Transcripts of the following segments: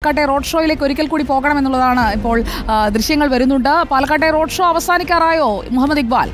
പാലക്കാട്ടെ റോഡ് ഷോയിലേക്ക് ഒരിക്കൽ കൂടി പോകണമെന്നുള്ളതാണ് ഇപ്പോൾ ആ, ദൃശ്യങ്ങൾ വരുന്നുണ്ട് പാലക്കാട്ടെ റോഡ് ഷോ അവസാനിക്കാറായോ മുഹമ്മദ് ഇക്ബാൽ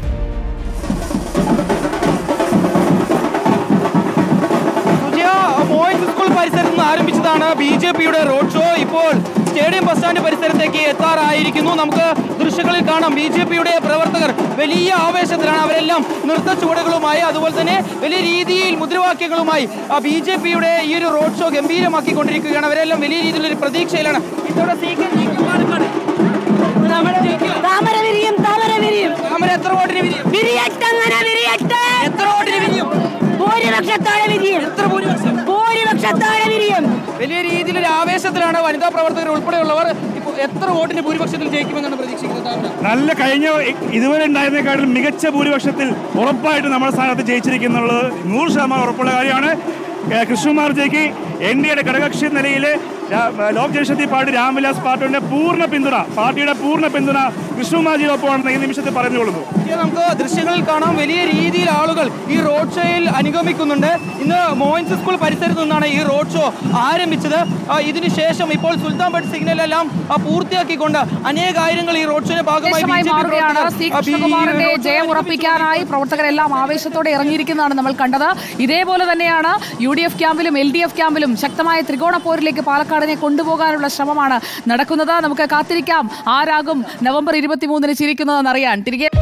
സുജയ മോയിൻസ് സ്കൂൾ പരിസരത്ത് നിന്ന് ആരംഭിച്ചതാണ് ബി ജെ പിയുടെ റോഡ് ഷോ ഇപ്പോൾ സ്റ്റേഡിയം ബസ് സ്റ്റാൻഡ് പരിസരത്തേക്ക് എത്താറായിരിക്കുന്നു നമുക്ക് ദൃശ്യങ്ങളിൽ കാണാം ബി ജെ പിയുടെ പ്രവർത്തകർ വലിയ ആവേശത്തിലാണ് അവരെല്ലാം നൃത്ത ചുവടുകളുമായി അതുപോലെ തന്നെ വലിയ രീതിയിൽ മുദ്രാവാക്യങ്ങളുമായി ബി ജെ പിയുടെ ഈ ഒരു റോഡ് ഷോ ഗംഭീരമാക്കിക്കൊണ്ടിരിക്കുകയാണ് അവരെല്ലാം വലിയ രീതിയിലൊരു പ്രതീക്ഷയിലാണ് ഇത്തവണ C K G K Palakkad നമ്മൾ ജയിക്കും. താമര വിരിയും താമര വിരിയും താമര എത്ര വോട്ടിന് വിരിയും വിരിയട്ടെ അങ്ങനെ വിരിയട്ടെ എത്ര വോട്ടിന് വിരിയും ഭൂരിപക്ഷത്തോടെ വിരിയും എത്ര ഭൂരിപക്ഷം ഭൂരിപക്ഷത്തോടെ വിരിയും വലിയ രീതിയിലൊരു ആവേശത്തിലാണ് വനിതാ പ്രവർത്തകർ ഉൾപ്പെടെയുള്ളവർ ഇപ്പോൾ എത്ര വോട്ടിന് ഭൂരിപക്ഷത്തിൽ ജയിക്കുമെന്നാണ് പ്രതീക്ഷിക്കുന്നത് താങ്കൾ നല്ല കഴിഞ്ഞ ഇതുവരെ ഉണ്ടായിരുന്നേക്കാളും മികച്ച ഭൂരിപക്ഷത്തിൽ ഉറപ്പായിട്ട് നമ്മുടെ സ്ഥാനത്ത് ജയിച്ചിരിക്കുന്നുള്ളത് നൂറ് ശതമാനം ഉറപ്പുള്ള കാര്യമാണ് ഏഹ് കൃഷ്ണകുമാർ ജയ്ക്ക് എൻ ഡി എയുടെ ഘടകകക്ഷി നിലയിൽ ലോക് ജനശക്തി പാർട്ടി രാംവിലാസ് പാർട്ടിയുടെ പൂർണ്ണ പിന്തുണ പാർട്ടിയുടെ പൂർണ്ണ പിന്തുണ കൃഷ്ണകുമാർജിയോടൊപ്പമാണെന്ന് ഈ നിമിഷത്തിൽ പറഞ്ഞുകൊള്ളുന്നു ഇത് നമുക്ക് ദൃശ്യങ്ങളിൽ കാണാം വലിയ രീതിയിൽ ആളുകൾ ഈ റോഡ് ഷോയിൽ അനുഗമിക്കുന്നുണ്ട് ഇന്ന് മോയിൻസ് സ്കൂൾ പരിസരത്ത് നിന്നാണ് ഈ റോഡ് ഷോ ആരംഭിച്ചത് ആ, ഇതിനുശേഷം ഇപ്പോൾ സുൽത്താൻപേട്ട് സിഗ്നൽ എല്ലാം ആ, പൂർത്തിയാക്കിക്കൊണ്ട് അനേകായിരങ്ങൾ ഈ റോഡ് ഷോയുടെ ഭാഗമായി ആവേശമായി BJP മാറുകയാണ് പ്രവർത്തകർ, സി ആ, ബി- കൃഷ്ണകുമാറിന്റെ റോഡ് ഷോ ജയം ഉറപ്പിക്കാനായി പ്രവർത്തകരെല്ലാം ആവേശത്തോടെ ഇറങ്ങിയിരിക്കുന്നതാണ് നമ്മൾ കണ്ടത് ഇതേപോലെ തന്നെയാണ് യു ഡി എഫ് ക്യാമ്പിലും എൽ ഡി എഫ് ക്യാമ്പിലും ശക്തമായ ത്രികോണ പോരിലേക്ക് പാലക്കാടിനെ കൊണ്ടുപോകാനുള്ള ശ്രമമാണ് നടക്കുന്നത് നമുക്ക് കാത്തിരിക്കാം ആരാകും നവംബർ ഇരുപത്തിമൂന്നിന് ചിരിക്കുന്നതെന്നറിയാൻ തിരികെ